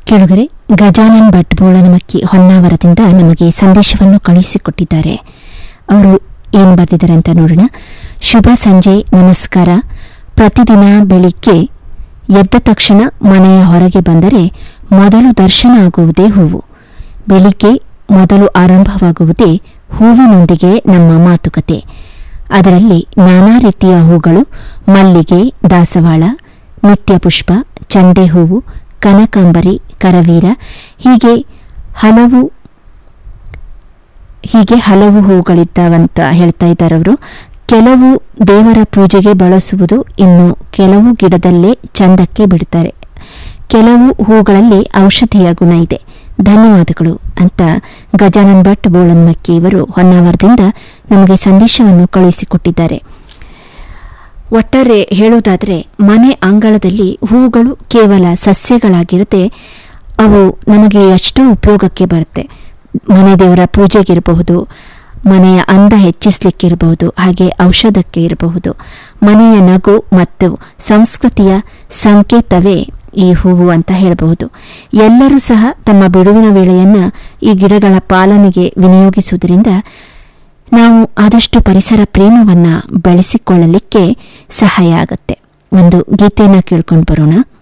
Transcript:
ಕೆಳಗರೆ ಗಜಾನನ್ ಭಟ್ ಬೋಳನಮಕ್ಕಿ ಹೊನ್ನಾವರದಿಂದ ನಮಗೆ ಸಂದೇಶವನ್ನು ಕಳುಹಿಸಿಕೊಟ್ಟಿದ್ದಾರೆ ಅವರು ಏನು ಬರೆದಿದ್ದಾರೆ ಅಂತ ನೋಡೋಣ ಶುಭ ಸಂಜೆ ನಮಸ್ಕಾರ ಪ್ರತಿದಿನ ಬೆಳಿಗ್ಗೆ ಎದ್ದ ತಕ್ಷಣ ಮನೆಯ ಹೊರಗೆ ಬಂದರೆ ಮೊದಲು ದರ್ಶನ ಆಗುವುದೇ ಹೂವು ಬೆಳಿಗ್ಗೆ ಮೊದಲು ಆರಂಭವಾಗುವುದೇ ಹೂವಿನೊಂದಿಗೆ ನಮ್ಮ ಮಾತುಕತೆ ಅದರಲ್ಲಿ ನಾನಾ ರೀತಿಯ ಹೂಗಳು ಮಲ್ಲಿಗೆ ದಾಸವಾಳ ನಿತ್ಯ ಪುಷ್ಪ ಚಂಡೆ ಹೂವು ಕನಕಾಂಬರಿ ಕರವೀರ ಹೀಗೆ ಹಲವು ಹೀಗೆ ಹಲವು ಹೂಗಳಿದ್ದಾವಂತ ಹೇಳ್ತಾ ಇದ್ದಾರೆ ಅವರು ಕೆಲವು ದೇವರ ಪೂಜೆಗೆ ಬಳಸುವುದು ಇನ್ನು ಕೆಲವು ಗಿಡದಲ್ಲೇ ಚಂದಕ್ಕೆ ಬಿಡ್ತಾರೆ ಕೆಲವು ಹೂಗಳಲ್ಲಿ ಔಷಧೀಯ ಗುಣ ಇದೆ ಧನ್ಯವಾದಗಳು ಅಂತ ಗಜಾನನ್ ಭಟ್ ಬೋಳನ್ಮಕ್ಕಿ ಇವರು ಹೊನ್ನಾವರದಿಂದ ನಮಗೆ ಸಂದೇಶವನ್ನು ಕಳುಹಿಸಿಕೊಟ್ಟಿದ್ದಾರೆ ಒಟ್ಟಾರೆ ಹೇಳುವುದಾದರೆ ಮನೆ ಅಂಗಳದಲ್ಲಿ ಹೂಗಳು ಕೇವಲ ಸಸ್ಯಗಳಾಗಿರದೆ ಅವು ನಮಗೆ ಎಷ್ಟೋ ಉಪಯೋಗಕ್ಕೆ ಬರುತ್ತೆ ಮನೆ ದೇವರ ಪೂಜೆಗಿರಬಹುದು ಮನೆಯ ಅಂದ ಹೆಚ್ಚಿಸಲಿಕ್ಕಿರಬಹುದು ಹಾಗೆ ಔಷಧಕ್ಕೆ ಇರಬಹುದು ಮನೆಯ ನಗು ಮತ್ತು ಸಂಸ್ಕೃತಿಯ ಸಂಕೇತವೇ ಈ ಹೂವು ಅಂತ ಹೇಳಬಹುದು ಎಲ್ಲರೂ ಸಹ ತಮ್ಮ ಬಿಡುವಿನ ವೇಳೆಯನ್ನ ಈ ಗಿಡಗಳ ಪಾಲನೆಗೆ ವಿನಿಯೋಗಿಸುವುದರಿಂದ ನಾವು ಆದಷ್ಟು ಪರಿಸರ ಪ್ರೇಮವನ್ನ ಬೆಳೆಸಿಕೊಳ್ಳಲಿಕ್ಕೆ ಸಹಾಯ ಆಗುತ್ತೆ ಒಂದು ಗೀತೆಯನ್ನ ಕೇಳ್ಕೊಂಡು ಬರೋಣ